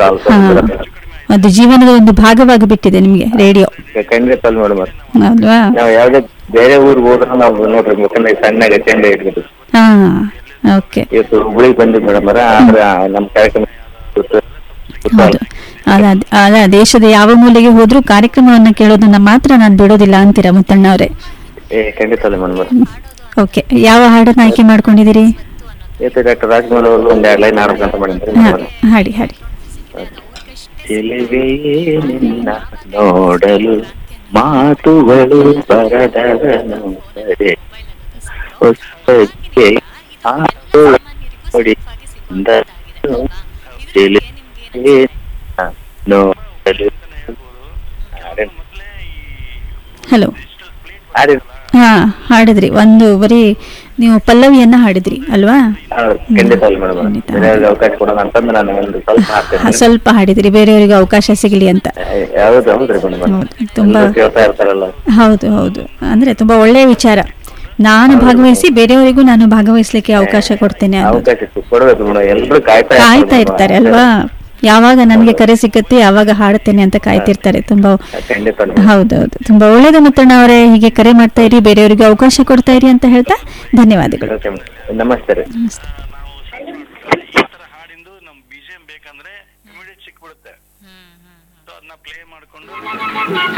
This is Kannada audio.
ಕಾಲ್ ಹಾ ಅದು ಜೀವನದ ಒಂದು ಭಾಗವಾಗಿ ಬಿಟ್ಟಿದೆ ನಿಮಗೆ ರೇಡಿಯೋ ಖಂಡಿತ ಅಲ್ಲ ಮೇಡಮ್ ಅಲ್ವಾ ನಾವು ಯಾವ್ದೇ ಬೇರೆ ಊರಿಗೆ ಹೋದ್ರೆ ನಾವು ನೋಡ್ರಿ ಮುಖಂಡ ಸಣ್ಣಗೆ ಚೆಂದ ಇಟ್ಬಿಟ್ಟು ಹಾ ಓಕೆ ಇವತ್ತು ಹುಬ್ಳಿಗೆ ಬಂದಿದ್ದು ಮೇಡಮ್ ಆದ್ರೆ ನಮ್ಮ ಕಾರ್ಯಕ್ರಮ ಗೊತ್ತು- ಹೌದು ಅಲ್ಲ ಅಲ್ಲ ದೇಶದ ಯಾವ ಮೂಲೆಗೆ ಹೋದ್ರೂ ಕಾರ್ಯಕ್ರಮವನ್ನ ಕೇಳೋದನ್ನ ಮಾತ್ರ ನಾನು ಬಿಡೋದಿಲ್ಲ ಅಂತೀರಾ ಮುತ್ತಣ್ಣ ಅವರೇ ಏ ಖಂಡಿತ ಅಲ್ಲ ಮೇಡಮ್ ಓಕೆ ಯಾವ ಹಾಡನ್ನ ಆಯ್ಕೆ ಮಾಡ್ಕೊಂಡಿದ್ದೀರಿ ಇವತ್ತು ಡಾಕ್ಟರ್ ರಾಜ್ಕುಮಾರ್ ಅವರು ಒಂದ್ ಎರಡು ಲೈನ್ ಆಡ್ಬೇಕಂತ ಮಾಡಿದ್ರು ಹಾ ಹಾಡಿ ಹಾಡಿ ಚೆಲುವೆ ನಿನ್ನ ನೋಡಲು ಮಾತುಗಳು ಬರದವನು ಸರೆ ಹೊಸಕ್ಕೆ ಆಸು ನೋಡಿ ಬಂದನು. ಚೆಲುವೆ ನಿನ್ನ ನೋಡಲು ಹಾಡಿನ- ಹಲೋ ಹಾಡಿನ- ಹಾ ಹಾಡಿದ್ರಿ ಒಂದು ಬರೀ ನೀವು ಪಲ್ಲವಿಯನ್ನ ಹಾಡಿದ್ರಿ ಅಲ್ವಾ ಹೌದು, ಖಂಡಿತ ಅಲ್ಲ ಮೇಡಮ್ ಖಂಡಿತ. ಬೇರೆಯವ್ರಿಗೆ ಅವಕಾಶ ಕೊಡೋಣ ಅಂತಂದು ನಾನು ಒಂದು ಸ್ವಲ್ಪ ಹಾ, ಹಾಡ್ತೇನೆ ಸ್ವಲ್ಪ ಹಾಡಿದ್ರಿ ಬೇರೆಯವರಿಗೆ ಅವಕಾಶ ಸಿಗಲಿ ಅಂತ ಹೌದು ಹೌದ್ರಿ ಮೇಡಮ್ ಹೌದು ತುಂಬಾ ಕೇಳ್ತಾ ಇರ್ತಾರಲ್ಲ ಹೌದು ಹೌದು ಅಂದ್ರೆ ತುಂಬಾ ಒಳ್ಳೆಯ ವಿಚಾರ ನಾನು ಭಾಗವಹಿಸಿ ಬೇರೆಯವರಿಗೂ ನಾನು ಭಾಗವಹಿಸ್ಲಿಕ್ಕೆ ಅವಕಾಶ ಕೊಡ್ತೇನೆ ಅನ್ನೋದು. ಅವಕಾಶ ಸಿ- ಕೊಡ್ಬೇಕು ಮೇಡಮ್ ಎಲ್ರು ಕಾಯ್ತಾ ಕಾಯ್ತಾ ಇರ್ತಾರೆ ಅಲ್ವಾ ಯಾವಾಗ ನನಗೆ ಕರೆ ಸಿಕ್ಕತ್ತೆ ಯಾವಾಗ ಹಾಡುತ್ತೇನೆ ಅಂತ ಕಾಯ್ತಿರ್ತಾರೆ ತುಂಬಾ ಖಂಡಿತ ಹೌದೌದು ತುಂಬಾ ಒಳ್ಳೇದು ಮುತ್ತಣ್ಣ ಅವರೇ ಹೀಗೆ ಕರೆ ಮಾಡ್ತಾ ಇರಿ ಬೇರೆಯವರಿಗೆ ಅವಕಾಶ ಕೊಡ್ತಾ ಇರಿ ಅಂತ ಹೇಳ್ತಾ ಧನ್ಯವಾದಗಳು ಓಕೆ ಮೇಡಮ್ ನಮಸ್ತೆ ರೀ ನಮಸ್ತೆ ಈ ತರ ಹಾಡಿಂದು ನಮ್ ಬಿಜಿಎಂ ಬೇಕಂದ್ರೆ ಇಮಿಡಿಯೇಟ್ ಸಿಕ್ಬಿಡುತ್ತೆ ಸೊ ಅದನ್ನ ಪ್ಲೇ ಮಾಡ್ಕೊಂಡು